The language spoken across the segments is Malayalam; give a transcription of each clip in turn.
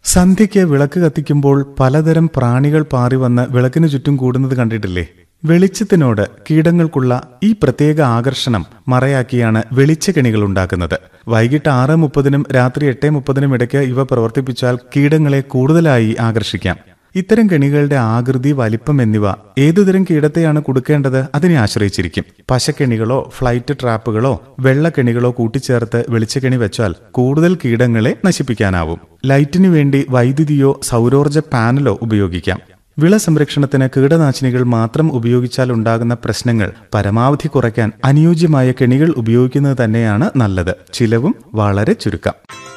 സന്ധ്യയ്ക്ക് വിളക്ക് കത്തിക്കുമ്പോൾ പലതരം പ്രാണികൾ പാറി വന്ന് വിളക്കിനു ചുറ്റും കൂടുന്നത് കണ്ടിട്ടില്ലേ വെളിച്ചത്തിനോട് കീടങ്ങൾക്കുള്ള ഈ പ്രത്യേക ആകർഷണം മറയാക്കിയാണ് വെളിച്ചകെണികൾ ഉണ്ടാക്കുന്നത് വൈകിട്ട് ആറ് മുപ്പതിനും രാത്രി എട്ട് മുപ്പതിനും ഇടയ്ക്ക് ഇവ പ്രവർത്തിപ്പിച്ചാൽ കീടങ്ങളെ കൂടുതലായി ആകർഷിക്കാം ഇത്തരം കെണികളുടെ ആകൃതി വലിപ്പം എന്നിവ ഏതുതരം കീടത്തെയാണ് കൊടുക്കേണ്ടത് അതിനെ ആശ്രയിച്ചിരിക്കും പശക്കെണികളോ ഫ്ലൈറ്റ് ട്രാപ്പുകളോ വെള്ളക്കെണികളോ കൂട്ടിച്ചേർത്ത് വെളിച്ചക്കെണി വെച്ചാൽ കൂടുതൽ കീടങ്ങളെ നശിപ്പിക്കാനാവും ലൈറ്റിനു വേണ്ടി വൈദ്യുതിയോ സൗരോർജ്ജ പാനലോ ഉപയോഗിക്കാം വിള സംരക്ഷണത്തിന് കീടനാശിനികൾ മാത്രം ഉപയോഗിച്ചാൽ ഉണ്ടാകുന്ന പ്രശ്നങ്ങൾ പരമാവധി കുറയ്ക്കാൻ അനുയോജ്യമായ കെണികൾ ഉപയോഗിക്കുന്നത് തന്നെയാണ് നല്ലത് ചിലവും വളരെ ചുരുക്കം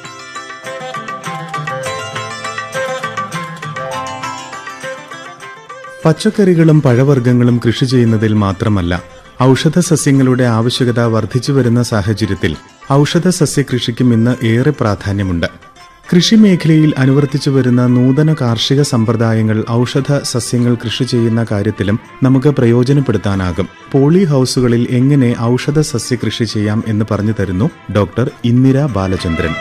പച്ചക്കറികളും പഴവർഗ്ഗങ്ങളും കൃഷി ചെയ്യുന്നതിൽ മാത്രമല്ല ഔഷധ സസ്യങ്ങളുടെ ആവശ്യകത വർദ്ധിച്ചു വരുന്ന സാഹചര്യത്തിൽ ഔഷധ സസ്യ കൃഷിക്കും ഇന്ന് ഏറെ പ്രാധാന്യമുണ്ട് കൃഷി മേഖലയിൽ അനുവർത്തിച്ചു വരുന്ന നൂതന കാർഷിക സമ്പ്രദായങ്ങൾ ഔഷധ സസ്യങ്ങൾ കൃഷി ചെയ്യുന്ന കാര്യത്തിലും നമുക്ക് പ്രയോജനപ്പെടുത്താനാകും പോളി ഹൗസുകളിൽ എങ്ങനെ ഔഷധ സസ്യ കൃഷി ചെയ്യാം എന്ന് പറഞ്ഞു തരുന്നു ഡോക്ടർ ഇന്ദിര ബാലചന്ദ്രൻ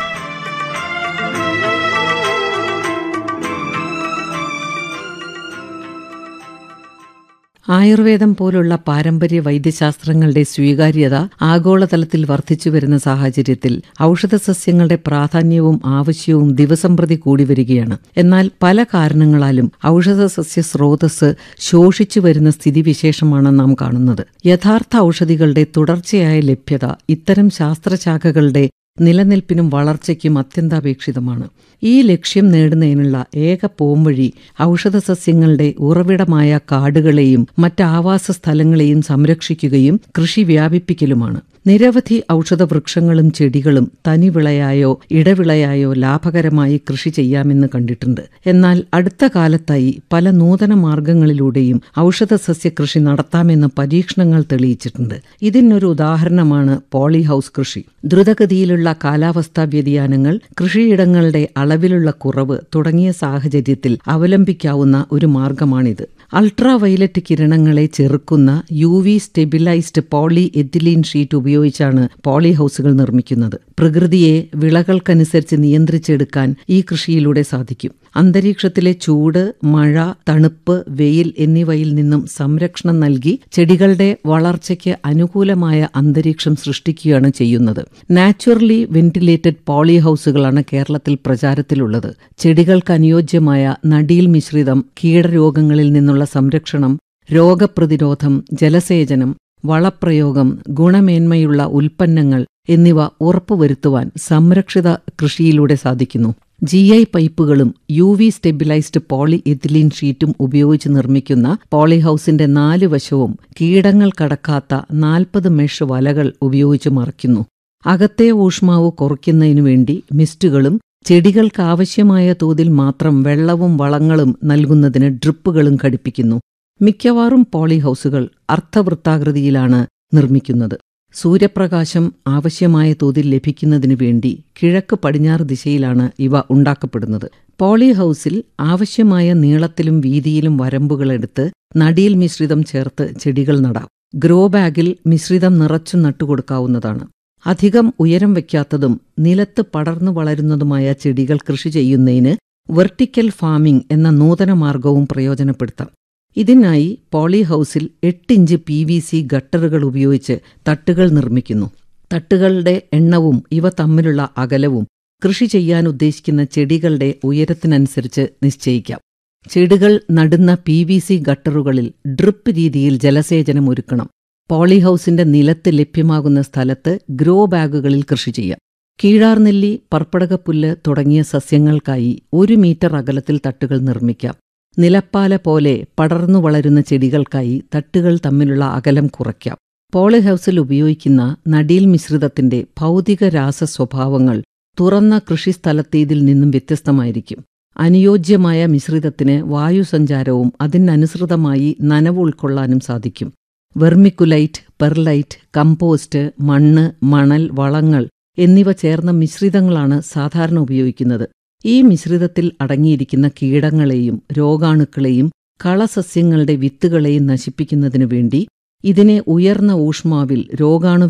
ആയുർവേദം പോലുള്ള പാരമ്പര്യ വൈദ്യശാസ്ത്രങ്ങളുടെ സ്വീകാര്യത ആഗോളതലത്തിൽ വർദ്ധിച്ചുവരുന്ന സാഹചര്യത്തിൽ ഔഷധസസ്യങ്ങളുടെ പ്രാധാന്യവും ആവശ്യവും ദിവസം പ്രതി കൂടി വരികയാണ് എന്നാൽ പല കാരണങ്ങളാലും ഔഷധസസ്യ സ്രോതസ് ശോഷിച്ചു വരുന്ന സ്ഥിതിവിശേഷമാണ് നാം കാണുന്നത് യഥാർത്ഥ ഔഷധികളുടെ തുടർച്ചയായ ലഭ്യത ഇത്തരം ശാസ്ത്രശാഖകളുടെ നിലനിൽപ്പിനും വളർച്ചയ്ക്കും അത്യന്താപേക്ഷിതമാണ് ഈ ലക്ഷ്യം നേടുന്നതിനുള്ള ഏക പോംവഴി ഔഷധസസ്യങ്ങളുടെ ഉറവിടമായ കാടുകളെയും മറ്റ് ആവാസ സ്ഥലങ്ങളെയും സംരക്ഷിക്കുകയും കൃഷി വ്യാപിപ്പിക്കലുമാണ് നിരവധി ഔഷധ വൃക്ഷങ്ങളും ചെടികളും തനിവിളയായോ ഇടവിളയായോ ലാഭകരമായി കൃഷി ചെയ്യാമെന്ന് കണ്ടിട്ടുണ്ട് എന്നാൽ അടുത്ത കാലത്തായി പല നൂതന മാർഗങ്ങളിലൂടെയും ഔഷധ സസ്യ കൃഷി നടത്താമെന്ന് പരീക്ഷണങ്ങൾ തെളിയിച്ചിട്ടുണ്ട് ഇതിനൊരു ഉദാഹരണമാണ് പോളി ഹൗസ് കൃഷി ദ്രുതഗതിയിലുള്ള കാലാവസ്ഥാ വ്യതിയാനങ്ങൾ കൃഷിയിടങ്ങളുടെ അളവിലുള്ള കുറവ് തുടങ്ങിയ സാഹചര്യത്തിൽ അവലംബിക്കാവുന്ന ഒരു മാർഗമാണിത് അൾട്രാ വയലറ്റ് കിരണങ്ങളെ ചെറുക്കുന്ന U V stabilised polyethylene sheet ഉപയോഗിച്ചാണ് പോളി ഹൗസുകൾ നിർമ്മിക്കുന്നത് പ്രകൃതിയെ വിളകൾക്കനുസരിച്ച് നിയന്ത്രിച്ചെടുക്കാൻ ഈ കൃഷിയിലൂടെ സാധിക്കും അന്തരീക്ഷത്തിലെ ചൂട് മഴ തണുപ്പ് വെയിൽ എന്നിവയിൽ നിന്നും സംരക്ഷണം നൽകി ചെടികളുടെ വളർച്ചയ്ക്ക് അനുകൂലമായ അന്തരീക്ഷം സൃഷ്ടിക്കുകയാണ് ചെയ്യുന്നത് നാച്ചുറലി വെന്റിലേറ്റഡ് പോളി ഹൗസുകളാണ് കേരളത്തിൽ പ്രചാരത്തിലുള്ളത് ചെടികൾക്ക് അനുയോജ്യമായ നടീൽ മിശ്രിതം കീടരോഗങ്ങളിൽ നിന്നുള്ള സംരക്ഷണം രോഗപ്രതിരോധം ജലസേചനം വളപ്രയോഗം ഗുണമേന്മയുള്ള ഉൽപ്പന്നങ്ങൾ എന്നിവ ഉറപ്പുവരുത്തുവാൻ സംരക്ഷിത കൃഷിയിലൂടെ സാധിക്കുന്നു ജി ഐ പൈപ്പുകളും U V stabilised polyethylene ഷീറ്റും ഉപയോഗിച്ച് നിർമ്മിക്കുന്ന പോളി ഹൌസിന്റെ നാല് വശവും കീടങ്ങൾ കടക്കാത്ത നാൽപ്പത് മെഷ് വലകൾ ഉപയോഗിച്ച് മറയ്ക്കുന്നു അകത്തെ ഊഷ്മാവ് കുറയ്ക്കുന്നതിനു വേണ്ടി മിസ്റ്റുകളും ചെടികൾക്ക് ആവശ്യമായ തോതിൽ മാത്രം വെള്ളവും വളങ്ങളും നൽകുന്നതിന് ഡ്രിപ്പുകളും ഘടിപ്പിക്കുന്നു മിക്കവാറും പോളി ഹൗസുകൾ അർത്ഥവൃത്താകൃതിയിലാണ് നിർമ്മിക്കുന്നത് സൂര്യപ്രകാശം ആവശ്യമായ തോതിൽ ലഭിക്കുന്നതിനു വേണ്ടി കിഴക്ക് പടിഞ്ഞാറ് ദിശയിലാണ് ഇവ ഉണ്ടാക്കപ്പെടുന്നത് പോളി ഹൗസിൽ ആവശ്യമായ നീളത്തിലും വീതിയിലും വരമ്പുകളെടുത്ത് നടിയിൽ മിശ്രിതം ചേർത്ത് ചെടികൾ നടാം ഗ്രോ ബാഗിൽ മിശ്രിതം നിറച്ചു നട്ടുകൊടുക്കാവുന്നതാണ് അധികം ഉയരം വയ്ക്കാത്തതും നിലത്ത് പടർന്നു വളരുന്നതുമായ ചെടികൾ കൃഷി ചെയ്യുന്നതിന് വെർട്ടിക്കൽ ഫാമിംഗ് എന്ന നൂതന മാർഗവും പ്രയോജനപ്പെടുത്താം ഇതിനായി പോളി ഹൗസിൽ എട്ടിഞ്ച് പി വി സി ഗട്ടറുകൾ ഉപയോഗിച്ച് തട്ടുകൾ നിർമ്മിക്കുന്നു തട്ടുകളുടെ എണ്ണവും ഇവ തമ്മിലുള്ള അകലവും കൃഷി ചെയ്യാൻ ഉദ്ദേശിക്കുന്ന ചെടികളുടെ ഉയരത്തിനനുസരിച്ച് നിശ്ചയിക്കാം ചെടികൾ നടുന്ന പി വി സി ഗട്ടറുകളിൽ ഡ്രിപ്പ് രീതിയിൽ ജലസേചനം ഒരുക്കണം പോളി ഹൗസിന്റെ നിലത്ത് ലഭ്യമാകുന്ന സ്ഥലത്ത് ഗ്രോ ബാഗുകളിൽ കൃഷി ചെയ്യാം കീഴാർനെല്ലി പർപ്പടകപ്പുല്ല് തുടങ്ങിയ സസ്യങ്ങൾക്കായി ഒരു മീറ്റർ അകലത്തിൽ തട്ടുകൾ നിർമ്മിക്കാം നിലപ്പാല പോലെ പടർന്നു വളരുന്ന ചെടികൾക്കായി തട്ടുകൾ തമ്മിലുള്ള അകലം കുറയ്ക്കാം പോളി ഹൗസിൽ ഉപയോഗിക്കുന്ന നടീൽ മിശ്രിതത്തിന്റെ ഭൗതിക രാസ സ്വഭാവങ്ങൾ തുറന്ന കൃഷിസ്ഥലത്തേതിൽ നിന്നും വ്യത്യസ്തമായിരിക്കും അനുയോജ്യമായ മിശ്രിതത്തിന് വായുസഞ്ചാരവും അതിനനുസൃതമായി നനവ് ഉൾക്കൊള്ളാനും സാധിക്കും വെർമിക്കുലൈറ്റ് പെർലൈറ്റ് കമ്പോസ്റ്റ് മണ്ണ് മണൽ വളങ്ങൾ എന്നിവ ചേർന്ന മിശ്രിതങ്ങളാണ് സാധാരണ ഉപയോഗിക്കുന്നത് ഈ മിശ്രിതത്തിൽ അടങ്ങിയിരിക്കുന്ന കീടങ്ങളെയും രോഗാണുക്കളെയും കളസസ്യങ്ങളുടെ വിത്തുകളെയും നശിപ്പിക്കുന്നതിനു വേണ്ടി ഇതിനെ ഉയർന്ന ഊഷ്മാവിൽ രോഗാണു